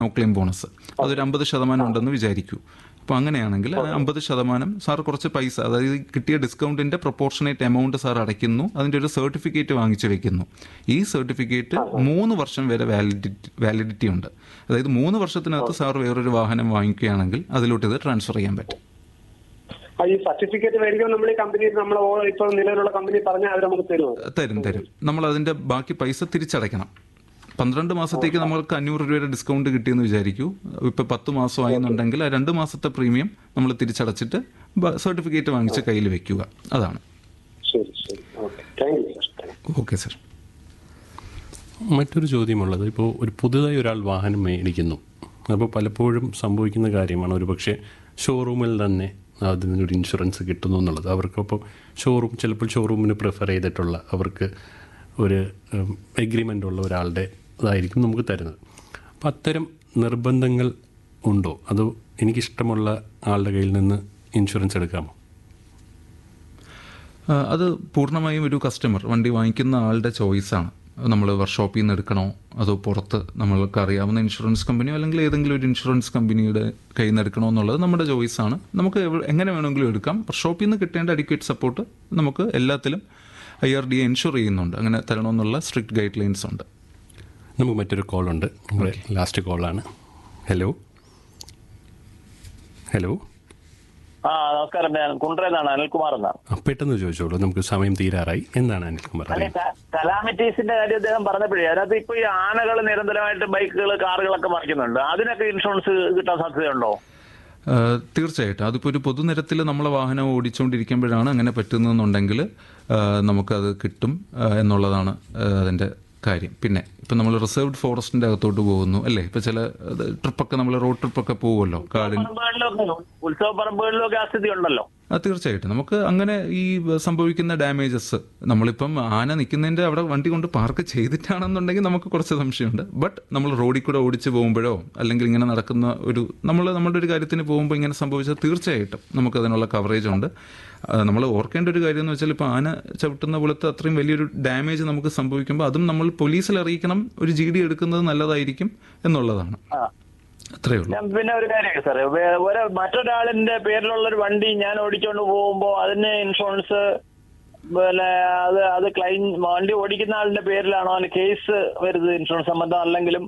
No claim bonus അതൊരു അമ്പത് ശതമാനം ഉണ്ടെന്ന് വിചാരിക്കൂ അപ്പോൾ അങ്ങനെയാണെങ്കിൽ അമ്പത് ശതമാനം സാർ കുറച്ച് പൈസ അതായത് ഈ കിട്ടിയ ഡിസ്കൗണ്ടിന്റെ പ്രൊപ്പോർഷനേറ്റ് എമൗണ്ട് സാർ അടയ്ക്കുന്നു അതിന്റെ ഒരു സർട്ടിഫിക്കറ്റ് വാങ്ങിച്ചു വെക്കുന്നു ഈ സർട്ടിഫിക്കറ്റ് മൂന്ന് വർഷം വരെ വാലിഡിറ്റി വാലിഡിറ്റി ഉണ്ട് അതായത് മൂന്ന് വർഷത്തിനകത്ത് സാർ വേറൊരു വാഹനം വാങ്ങിക്കുകയാണെങ്കിൽ അതിലോട്ട് ഇത് ട്രാൻസ്ഫർ ചെയ്യാൻ പറ്റും ആ, ഈ സർട്ടിഫിക്കറ്റ് മേടിക്കാൻ നമ്മൾ ഈ കമ്പനി നമ്മൾ ഇപ്പൊ നിലവിലുള്ള കമ്പനി പറഞ്ഞാൽ അവർ നമുക്ക് തരുമോ തരും തരും നമ്മൾ അതിന്റെ ബാക്കി പൈസ തിരിച്ചടയ്ക്കണം പന്ത്രണ്ട് മാസത്തേക്ക് നമ്മൾക്ക് അഞ്ഞൂറ് രൂപയുടെ ഡിസ്കൗണ്ട് കിട്ടിയെന്ന് വിചാരിക്കൂ ഇപ്പൊ പത്ത് മാസമായി എന്നുണ്ടെങ്കിൽ ആ രണ്ട് മാസത്തെ പ്രീമിയം നമ്മൾ തിരിച്ചടച്ചിട്ട് സർട്ടിഫിക്കറ്റ് വാങ്ങിച്ച് കയ്യിൽ വെക്കുക അതാണ് ശരി ശരി okay thank you sir thank you okay sir മറ്റൊരു ചോദ്യമുള്ളത് ഇപ്പോൾ ഒരു പുതുതായി ഒരാൾ വാഹനം മേടിക്കുന്നു അപ്പോൾ പലപ്പോഴും സംഭവിക്കുന്ന കാര്യമാണ് ഒരു പക്ഷേ ഷോറൂമിൽ തന്നെ അതിനൊരു ഇൻഷുറൻസ് കിട്ടുന്നു എന്നുള്ളത് അവർക്കപ്പോൾ ഷോറൂം ചിലപ്പോൾ ഷോറൂമിന് പ്രിഫർ ചെയ്തിട്ടുള്ള അവർക്ക് ഒരു എഗ്രിമെൻ്റ് ഉള്ള ഒരാളുടെ ഇതായിരിക്കും നമുക്ക് തരുന്നത് അപ്പോൾ അത്തരം നിർബന്ധങ്ങൾ ഉണ്ടോ അതോ എനിക്കിഷ്ടമുള്ള ആളുടെ കയ്യിൽ നിന്ന് ഇൻഷുറൻസ് എടുക്കാമോ ആ, അത് പൂർണ്ണമായും ഒരു കസ്റ്റമർ വണ്ടി വാങ്ങിക്കുന്ന ആളുടെ ചോയ്സാണ് നമ്മൾ വർക്ക്ഷോപ്പിൽ നിന്ന് എടുക്കണോ അതോ പുറത്ത് നമ്മൾക്ക് അറിയാവുന്ന ഇൻഷുറൻസ് കമ്പനിയോ അല്ലെങ്കിൽ ഏതെങ്കിലും ഒരു ഇൻഷുറൻസ് കമ്പനിയുടെ കയ്യിൽ നിന്ന് എടുക്കണോ എന്നുള്ളത് നമ്മുടെ ചോയ്സാണ് നമുക്ക് എവ- എങ്ങനെ വേണമെങ്കിലും എടുക്കാം വർക്ക്ഷോപ്പിൽ നിന്ന് കിട്ടേണ്ട അഡിക്വേറ്റ് സപ്പോർട്ട് നമുക്ക് എല്ലാത്തിലും ഐ ആർ ഡി എൻഷുർ ചെയ്യുന്നുണ്ട് അങ്ങനെ തരണമെന്നുള്ള സ്ട്രിക്റ്റ് ഗൈഡ് ലൈൻസ് ഉണ്ട് നമുക്ക് മറ്റൊരു കോളുണ്ട് നമ്മുടെ ലാസ്റ്റ് കോളാണ് ഹലോ ഹലോ ആ നമസ്കാരം ഞാൻ കുണ്ട്രന്നാണ് അനിൽകുമാർ എന്നാണ് ആ, പെട്ടെന്ന് ചോദിച്ചോളൂ നമുക്ക് സമയം തീരാറായി എന്താണ് അനിൽകുമാർ അല്ലെ അറിയാം കലാമിറ്റീസിന്റെ കാര്യം അദ്ദേഹം പറഞ്ഞപ്പോഴേ അതിനകത്ത് ഇപ്പൊ ഈ ആനകൾ നിരന്തരമായിട്ട് ബൈക്കുകൾ കാറുകളൊക്കെ മറിക്കുന്നുണ്ട് അതിനൊക്കെ ഇൻഷുറൻസ് കിട്ടാൻ സാധ്യതയുണ്ടോ ആ, തീർച്ചയായിട്ടും അതിപ്പോൾ ഒരു പൊതുനിരത്തിൽ നമ്മളെ വാഹനം ഓടിച്ചുകൊണ്ടിരിക്കുമ്പോഴാണ് അങ്ങനെ പറ്റുന്നതെന്നുണ്ടെങ്കിൽ ആ, നമുക്കത് കിട്ടും ആ, എന്നുള്ളതാണ് ആ, അതിൻ്റെ കാര്യം പിന്നെ ഇപ്പം നമ്മൾ റിസർവ്ഡ് ഫോറസ്റ്റിൻ്റെ അകത്തോട്ട് പോകുന്നു അല്ലേ ഇപ്പം ചില അത് ട്രിപ്പൊക്കെ നമ്മൾ റോഡ് ട്രിപ്പൊക്കെ പോകുമല്ലോ കാടിന് പറമ്പുകളിലൊക്കെ ഉത്സവ പറമ്പുകളിലൊക്കെ ആ സ്ഥിതി ഉണ്ടല്ലോ ആ തീർച്ചയായിട്ടും നമുക്ക് അങ്ങനെ ഈ സംഭവിക്കുന്ന ഡാമേജസ് നമ്മളിപ്പം ആന നിൽക്കുന്നതിൻ്റെ അവിടെ വണ്ടി കൊണ്ട് പാർക്ക് ചെയ്തിട്ടാണെന്നുണ്ടെങ്കിൽ നമുക്ക് കുറച്ച് സംശയമുണ്ട് ബട്ട് നമ്മൾ റോഡിൽ കൂടെ ഓടിച്ച് പോകുമ്പോഴോ അല്ലെങ്കിൽ ഇങ്ങനെ നടക്കുന്ന ഒരു നമ്മൾ നമ്മുടെ ഒരു കാര്യത്തിന് പോകുമ്പോൾ ഇങ്ങനെ സംഭവിച്ചാൽ തീർച്ചയായിട്ടും നമുക്ക് അതിനുള്ള കവറേജ് ഉണ്ട് നമ്മൾ ഓർക്കേണ്ട ഒരു കാര്യം എന്ന് വെച്ചാൽ ഇപ്പോൾ ആന ചവിട്ടുന്ന പോലത്തെ അത്രയും വലിയൊരു ഡാമേജ് നമുക്ക് സംഭവിക്കുമ്പോൾ അതും നമ്മൾ പോലീസിൽ അറിയിക്കണം ഒരു ജി ഡി എടുക്കുന്നത് നല്ലതായിരിക്കും എന്നുള്ളതാണ് അത്രയേ ഉള്ളൂ ഞാൻ പിന്നെ ഒരു കാര്യം സാർ ഒരു മറ്റൊരാളിന്റെ പേരിലുള്ള ഒരു വണ്ടി ഞാൻ ഓടിച്ചുകൊണ്ട് പോകുമ്പോ അതിന് ഇൻഷുറൻസ് പിന്നെ അത് അത് ക്ലെയിം വണ്ടി ഓടിക്കുന്ന ആളിന്റെ പേരിലാണോ അതിന് കേസ് വരുന്നത് ഇൻഷുറൻസ് സംബന്ധം അല്ലെങ്കിലും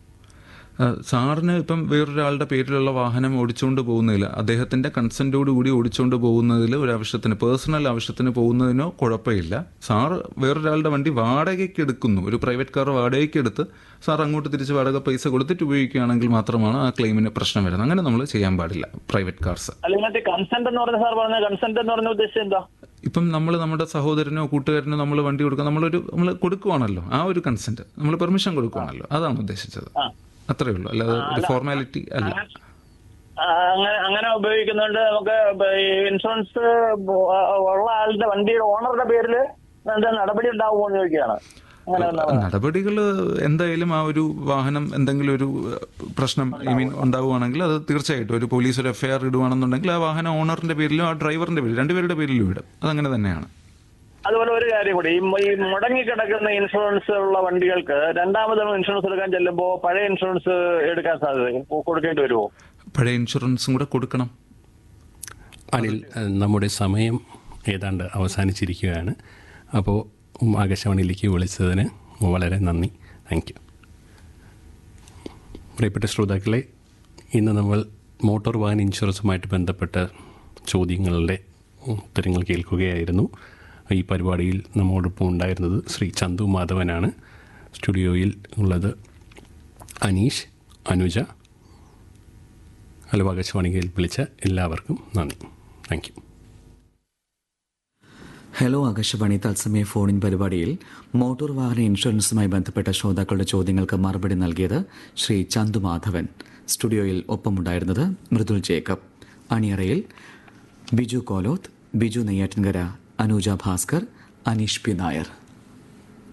ആ, സാറിന് ഇപ്പം വേറൊരാളുടെ പേരിലുള്ള വാഹനം ഓടിച്ചുകൊണ്ട് പോകുന്നതിൽ അദ്ദേഹത്തിന്റെ കൺസെന്റോട് കൂടി ഓടിച്ചുകൊണ്ട് പോകുന്നതിൽ ഒരു ആവശ്യത്തിന് പേഴ്സണൽ ആവശ്യത്തിന് പോകുന്നതിനോ കുഴപ്പമില്ല സാർ വേറൊരാളുടെ വണ്ടി വാടകയ്ക്ക് എടുക്കുന്നു ഒരു പ്രൈവറ്റ് കാർ വാടകയ്ക്ക് എടുത്ത് സാർ അങ്ങോട്ട് തിരിച്ച് വാടക പൈസ കൊടുത്തിട്ട് ഉപയോഗിക്കുകയാണെങ്കിൽ മാത്രമാണ് ആ ക്ലെയിമിന് പ്രശ്നം വരുന്നത് അങ്ങനെ നമ്മൾ ചെയ്യാൻ പാടില്ല പ്രൈവറ്റ് കാർസ് അല്ലെങ്കിൽ കൺസെന്റ് എന്ന് പറഞ്ഞ സാർ പറഞ്ഞ കൺസെന്റ് എന്ന് പറഞ്ഞ ഉദ്ദേശം എന്താ ഇപ്പം നമ്മൾ നമ്മുടെ സഹോദരനോ കൂട്ടുകാരനോ നമ്മൾ വണ്ടി കൊടുക്കുക നമ്മളൊരു നമ്മൾ കൊടുക്കുവാണല്ലോ ആ ഒരു കൺസെന്റ് നമ്മൾ പെർമിഷൻ കൊടുക്കുവാണല്ലോ അതാണ് ഉദ്ദേശിച്ചത് അത്രേ ഉള്ളൂ അല്ലാതെ ഒരു ഫോർമാലിറ്റി അല്ല ആ, അങ്ങനെ അങ്ങനെ ഉപയോഗിക്കുന്നുണ്ട് നമുക്ക് ഈ ഇൻഷുറൻസ് ഉള്ള ആളുടെ വണ്ടിയുടെ ഓണറുടെ പേരിൽ എന്താ നടപടി ഉണ്ടാവുമോ എന്ന് ചോദിക്കുകയാണ് അങ്ങനെ വന്നാ മതി. നടപടികൾ എന്തായാലും ആ ഒരു വാഹനം എന്തെങ്കിലും ഒരു ഏഹ്, പ്രശ്നം ഐ മീൻ ഉണ്ടാവുകയാണെങ്കിൽ അത് തീർച്ചയായിട്ടും ഒരു പോലീസ് ഒരു എഫ്ഐആർ ഇടുവാണെന്നുണ്ടെങ്കിൽ ആ വാഹനം ഓണറിന്റെ പേരിലും ആ ഡ്രൈവറിന്റെ പേരിലും രണ്ടുപേരുടെ പേരിലും ഇടും അതങ്ങനെ തന്നെയാണ് അതുപോലെ ഒരു കാര്യം കൂടി ഈ മ- ഈ മുടങ്ങി കിടക്കുന്ന ഇൻഷുറൻസ് ഉള്ള വണ്ടികൾക്ക് രണ്ടാമത് ഇൻഷുറൻസ് എടുക്കാൻ ചെല്ലുമ്പോൾ പഴയ ഇൻഷുറൻസ് എടുക്കാൻ സാധ്യത കൊടുക്കേണ്ടി വരുമോ പഴയ ഇൻഷുറൻസും കൂടെ കൊടുക്കണം അനിൽ ഏഹ്, നമ്മുടെ സമയം ഏതാണ്ട് അവസാനിച്ചിരിക്കുകയാണ് അപ്പോൾ ആകാശവാണിയിലേക്ക് വിളിച്ചതിന് വളരെ നന്ദി താങ്ക് യു പ്രിയപ്പെട്ട ശ്രോതാക്കളെ ഇന്ന് നമ്മൾ മോട്ടോർ വാഹന ഇൻഷുറൻസുമായിട്ട് ബന്ധപ്പെട്ട ചോദ്യങ്ങളുടെ ഉത്തരങ്ങൾ കേൾക്കുകയായിരുന്നു ഈ പരിപാടിയിൽ നമ്മോടൊപ്പം ഉണ്ടായിരുന്നത് ശ്രീ ചന്തു മാധവനാണ് സ്റ്റുഡിയോയിൽ ഉള്ളത് അനീഷ് അനുജ ഹലോ ആകാശവാണിയിൽ വിളിച്ച എല്ലാവർക്കും നന്ദി താങ്ക് യു ഹലോ ആകാശവാണി തത്സമയ ഫോണിൻ പരിപാടിയിൽ മോട്ടോർ വാഹന ഇൻഷുറൻസുമായി ബന്ധപ്പെട്ട ശ്രോതാക്കളുടെ ചോദ്യങ്ങൾക്ക് മറുപടി നൽകിയത് ശ്രീ ചന്തു മാധവൻ സ്റ്റുഡിയോയിൽ ഒപ്പമുണ്ടായിരുന്നത് മൃദുൽ ജേക്കബ് അണിയറയിൽ ബിജു കോലോത്ത് ബിജു നെയ്യാറ്റിൻകര അനൂജ ഭാസ്കർ അനീഷ് പി നായർ